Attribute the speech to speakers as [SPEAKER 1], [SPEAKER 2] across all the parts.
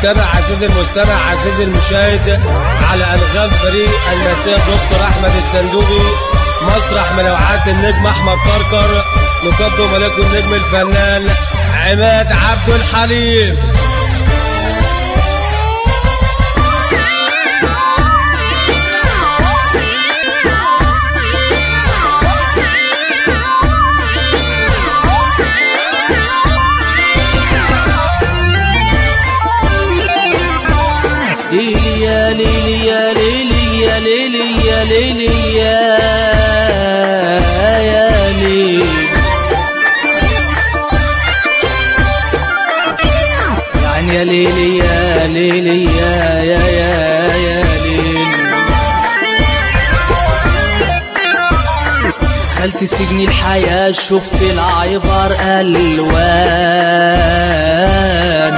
[SPEAKER 1] تابع عزيزي المستمع عزيزي المشاهد على أنغام فريق المسيح دكتور أحمد الصندوقي مسرح منوعات النجم أحمد كركر نقدم لكم نجم الفنان عماد عبد الحليم
[SPEAKER 2] ليلي يا ليلي يا ليلي يا ليلي يا ليلي يا يا ليلي يعني يا ليلي يا ليلي يا يا يا يا ليلي دخلت سجن الحياة شفت العبر ألوان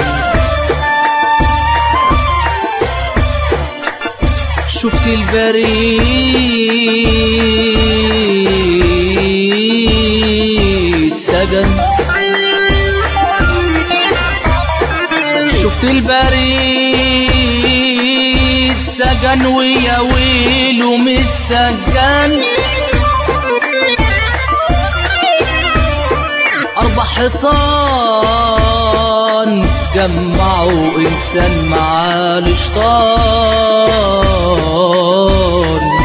[SPEAKER 2] شفت البريد سجن شفت البريد سجن ويا ويله مش سجن أربع حيطان جمعوا إنسان مع الشيطان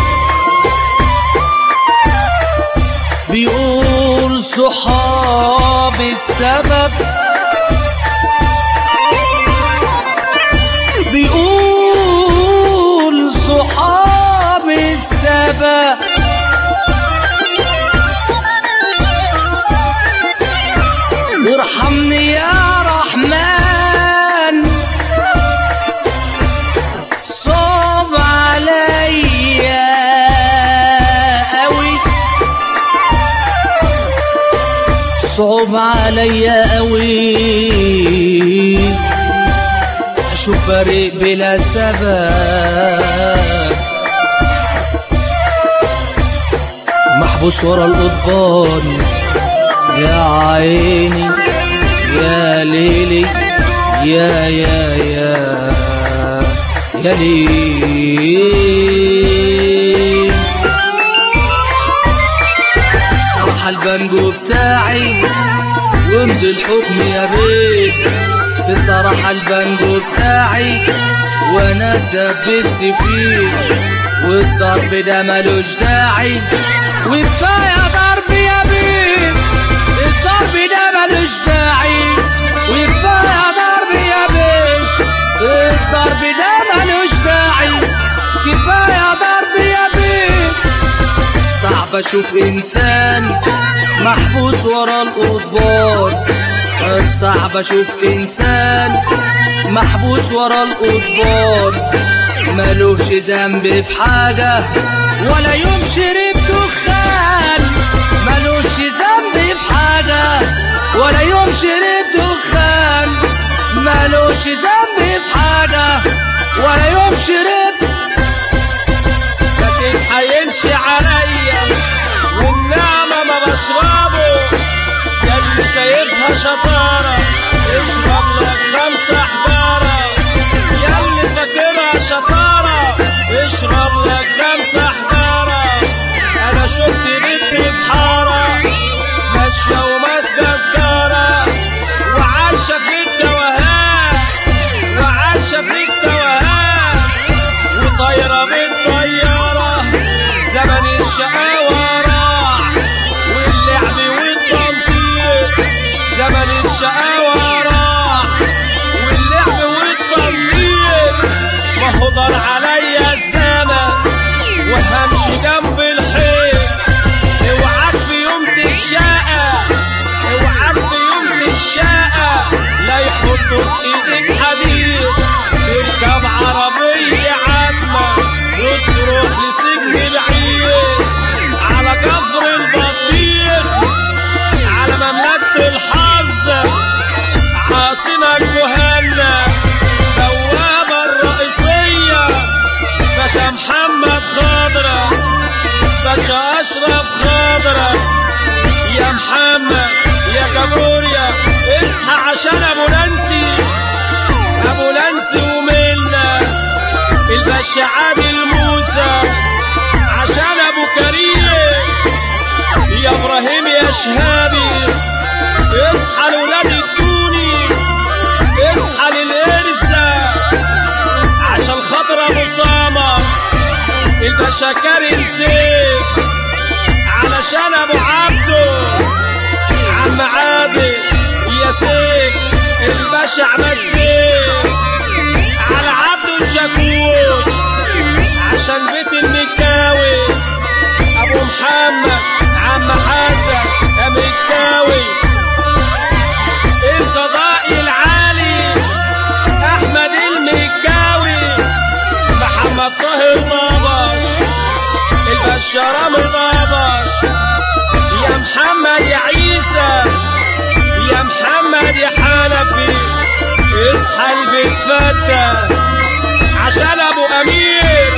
[SPEAKER 2] بيقول صحاب السبب بيقول صحاب السبب وارحمني يا رحمن صوب عليا قوي صعب عليا قوي اشوف بريء بلا سبب محبوس ورا القضبان يا عيني يا ليلي يا يا يا يا ليل صراحة البنجو بتاعي وامضي الحكم يا بيت بصراحة البنجو بتاعي وانا اتدبست فيه والضرب ده ملوش داعي وكفاية ضرب يا بيه الضرب ده ملوش داعي وكفاية ضرب يا بيه الضرب ده ملوش داعي كفاية ضرب يا بيه صعب اشوف انسان محبوس ورا القضبان صعب اشوف انسان محبوس ورا القضبان ملوش ذنب في حاجة ولا يوم شرب دخان ملوش ذنب في حاجة ولا يوم شرب دخان ملوش ذنب في حاجة ولا يوم شرب
[SPEAKER 1] ما تتحايلش عليا والنعمة ما بشربه يا اللي شايفها شطارة اشرب لك خمسة حجارة يا اللي فاكرها شطارة اشرب لك خمسة حجارة أنا شفت بنت في حارة ماشية وماسكة سجارة وعايشة في التوهان وعايشة في التوهان وطايرة بالطيارة زمن الشقاوة راح واللعب والتنطيط زمن الشقاوة راح واللعب والتنطيط ما هو دار عليا الزمن وهمشي جنب الحيط اوعاك في يوم تتشقى اوعاك في يوم تتشقى لا يحطوا في ايدك حديد تركب عربية عامة وتروح لسجن العيد على كفر البطيخ على مملكة الحظ عاصمة المهنا بوابة الرئيسية باشا محمد خضرة باشا أشرف خضرة يا محمد يا كابوريا اصحى عشان ابو نانسي ابو نانسي الباشا عادل موسى عشان ابو كريم يا ابراهيم يا شهابي اصحى لولاد الدوني اصحى للارثة عشان خاطر ابو سامر الباشا كريم سيف علشان ابو عبده عم عادل يا سيف الباشا عماد سيف على عبده الشاكوش عشان بيت المكاوي ابو محمد عم حسن يا مكاوي القضاء العالي احمد المكاوي محمد طاهر طابش الباشا رامي طابش يا محمد يا عيسى يا محمد يا حنفي اصحى البيت فتى عشان ابو امير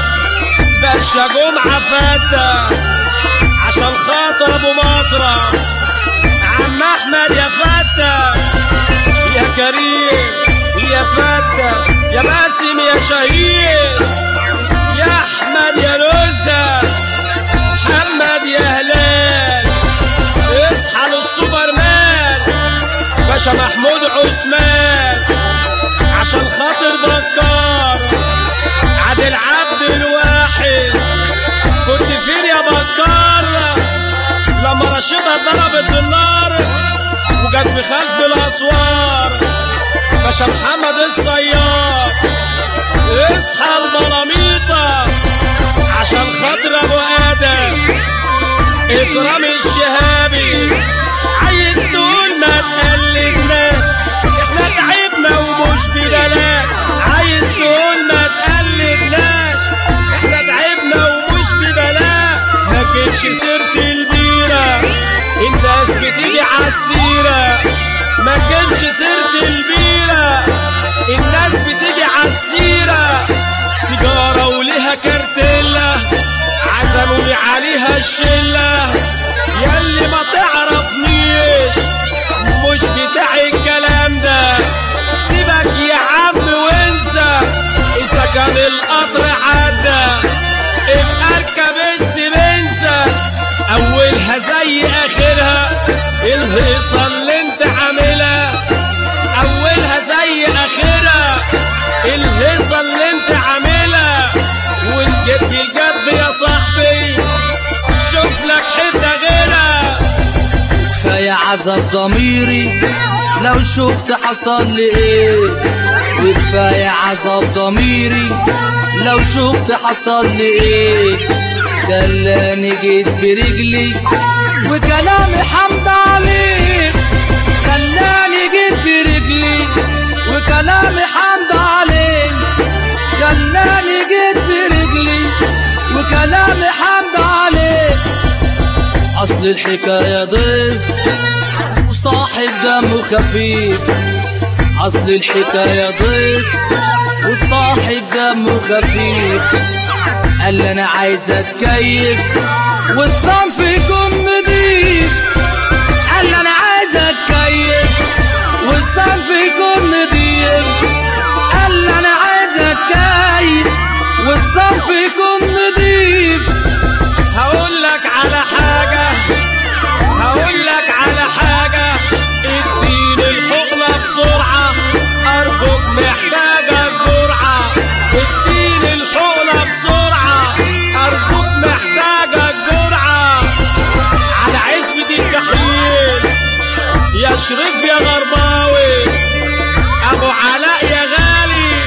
[SPEAKER 1] باشا جمعة فتى عشان خاطر ابو مطرب عم احمد يا فتى يا كريم يا فتى يا باسم يا شهيد يا احمد يا رزة محمد يا هلال اصحى للسوبرمان باشا محمود عثمان عشان خاطر بكار عادل عبد الواحد كنت فين يا بكار لما رشيدة ضربت بالنار وجت بخلف الاسوار باشا محمد الصياد اصحى البلاميطة عشان خاطر ابو ادم اكرام الشهابي عايز تقول ما تقلدناش احنا تعبنا ومش ببلاش عايز تقول ما تقلدناش احنا تعبنا ومش ببلاش ما تجيبش سيرة البيرة الناس بتيجي عالسيرة ما تجيبش سيرة البيرة الناس بتيجي عالسيرة سيجارة وليها كارتيلا عزموني عليها الشلة ياللي ما تعرفنيش مش بتاع الكلام ده سيبك يا عم وانسى اذا كان القطر عدى ابقى اركب السبنسة اولها زي اخرها الهيصة اللي انت عاملها اولها زي اخرها الهيصة اللي انت عاملها والجد الجد يا صاحبي شوف لك حتة غيرها
[SPEAKER 2] كفاية عذاب ضميري لو شفت حصل لي ايه وكفاية عذاب ضميري لو شفت حصل لي ايه خلاني جيت برجلي وكلامي حمد عليك خلاني جيت برجلي وكلامي حمد عليك خلاني جيت برجلي وكلامي حمد عليك اصل الحكاية ضيف وصاحب دمه خفيف اصل الحكاية ضيف وصاحب دمه خفيف قال لي انا عايز اتكيف والصنف يكون نضيف قال لي انا عايز اتكيف والصنف يكون نضيف قال لي انا عايز اتكيف والصنف يكون نضيف
[SPEAKER 1] هقول لك على حاجة هقول لك على حاجة اديني الحقنة بسرعة أرجوك محتاجة الجرعة اديني الحقنة بسرعة أرجوك محتاجة الجرعة على عزبة التحليل يا شريف يا غرباوي أبو علاء يا غالي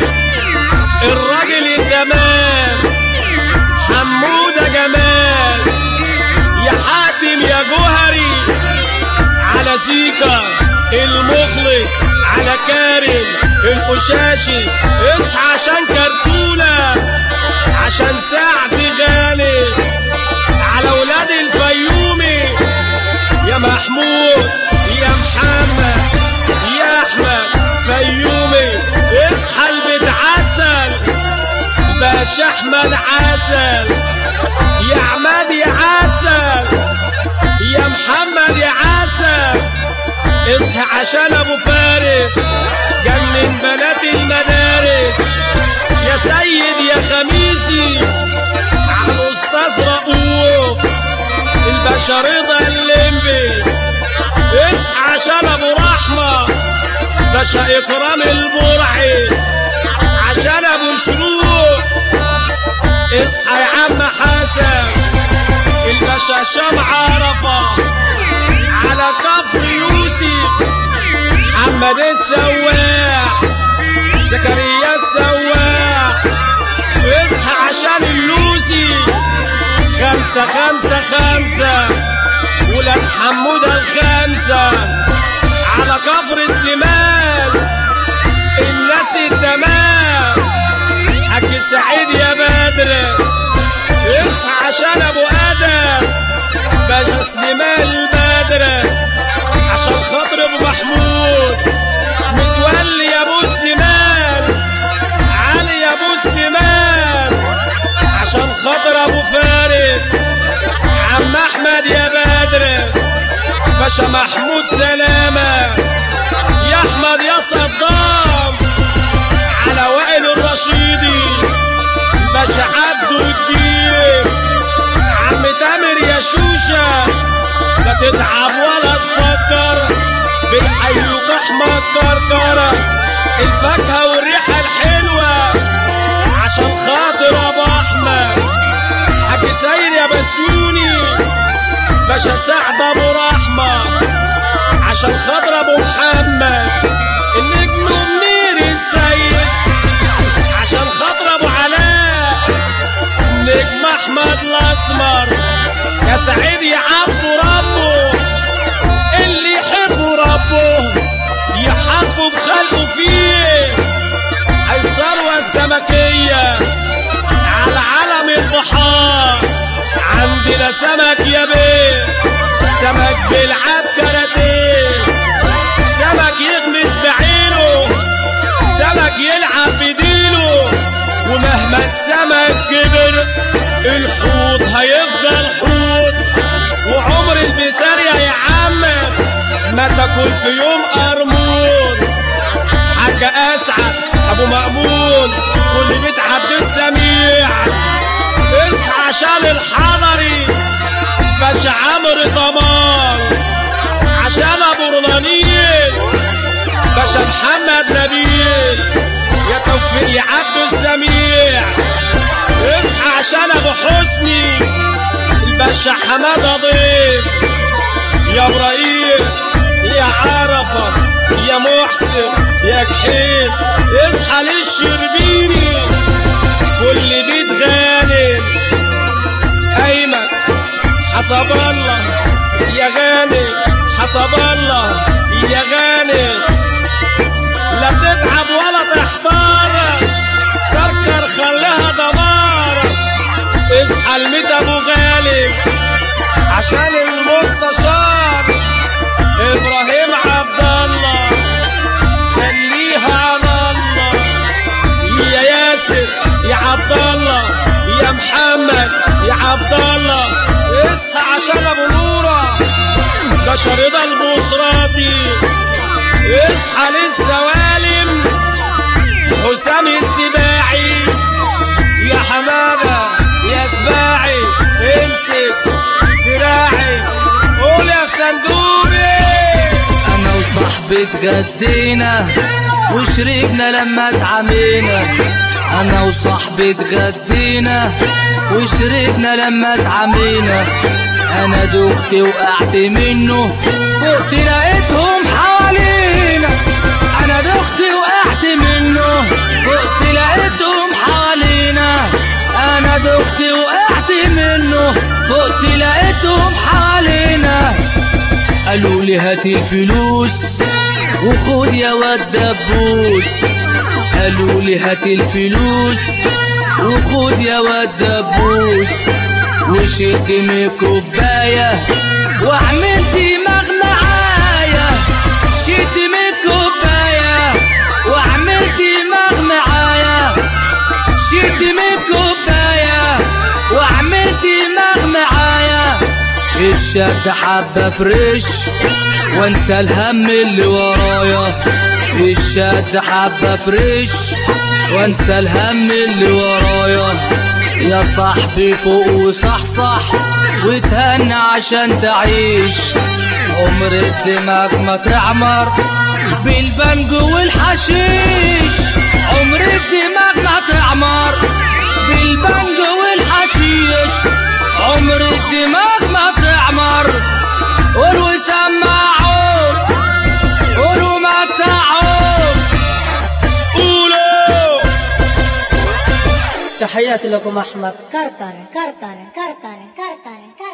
[SPEAKER 1] الراجل التمام حمودة جمال يا حاتم يا جوهري على زيكا المخلص على كارم القشاشي اصحى عشان كرتونة عشان سعد غالي على ولاد الفيومي يا محمود يا محمد يا احمد فيومي اصحى البيت عسل باشا احمد عسل يا عماد يا عسل يا محمد يا عسل اصحى عشان ابو فارس جنن بنات المدارس يا سيد يا باشا رضا الليمبي اصحى عشان ابو رحمة باشا اكرام البرعي عشان ابو شروق اصحى يا عم حسن الباشا هشام عرفة على كفر يوسف محمد السواح زكريا السواح اصحى عشان اللوسي خمسة خمسة خمسة ولاد حمودة الخمسة على كفر سليمان الناس التمام حاج سعيد يا بدر اصحى عشان ابو ادم باشا سليمان البدر عشان خاطر ابو محمود متولي يا ابو سليمان علي يا ابو سليمان عشان خاطر ابو فارس عم احمد يا بدر باشا محمود سلامة يا احمد يا صدام على وائل الرشيدي باشا عبده الدين عم تامر يا شوشة لا تتعب ولا تفكر بالحيوط احمد كركرة الفاكهة والريحة الحلوة عشان خاطر ابو احمد حاج سيد يا بسيوني باشا سعد ابو رحمة عشان خاطر ابو محمد النجم منير السيد عشان خاطر ابو علاء نجم احمد الاسمر يا سعيد يا عبد ربه اللي يحبه ربه يحبه بخلقه فيه الثروة السمكية على علم البحار عندنا سمك يا بيه سمك بيلعب كاراتيه سمك يغمس بعينه سمك يلعب بديله ومهما السمك كبر الحوت هيفضل حوت وعمر البسارية يا عم ما تاكل في يوم قرمون حاج اسعد ابو مأمون كل بيت عبد السميع اصحى عشان الحضري باشا عمرو ضمان عشان ابو رضانيل باشا محمد نبيل يا توفيق يا عبد السميع اصحى عشان ابو حسني الباشا حماده ضيف يا ابراهيم يا عرفه يا محسن يا كحيل اصحى للشربيني كل بيت غانم ايمن حسب الله يا غانم حسب الله يا غانم لا تتعب ولا تحتار كركر خليها دمار اصحى الميت ابو غالب عشان المستشار ابراهيم عبد الله خليها على الله يا ياسر يا عبد الله يا محمد يا عبد الله اصحى عشان ابو نوره ده شريط البصراتي اصحى للسوالم حسام السباعي يا حماده يا سباعي امسك دراعي قول يا صندوقي
[SPEAKER 2] انا وصاحبي اتغدينا وشربنا لما اتعمينا انا وصاحبي اتغدينا وشربنا لما اتعمينا انا دخت وقعت منه فوقت لقيتهم حوالينا انا دخت وقعت منه فوقت لقيتهم حوالينا انا دخت وقعت منه فوقت لقيتهم حوالينا قالوا لي هات الفلوس وخد يا واد دبوس قالوا لي هات الفلوس وخد يا واد دبوس وشربت من كوباية وعملت دماغ معايا شربت من كوباية وعملت دماغ معايا شربت من كوباية وعملت دماغ معايا الشد حبة فريش وانسى الهم اللي ورايا الشد حبة فريش وانسى الهم اللي ورايا يا صاحبي فوق وصحصح وتهنى عشان تعيش عمر الدماغ ما تعمر بالبنج والحشيش عمر الدماغ ما تعمر بالبنج والحشيش عمر الدماغ ما تعمر قولوا سمعوا قولوا متعوا
[SPEAKER 1] قولوا
[SPEAKER 3] تحياتي لكم احمد
[SPEAKER 4] كركر كركر كركر كركر كركر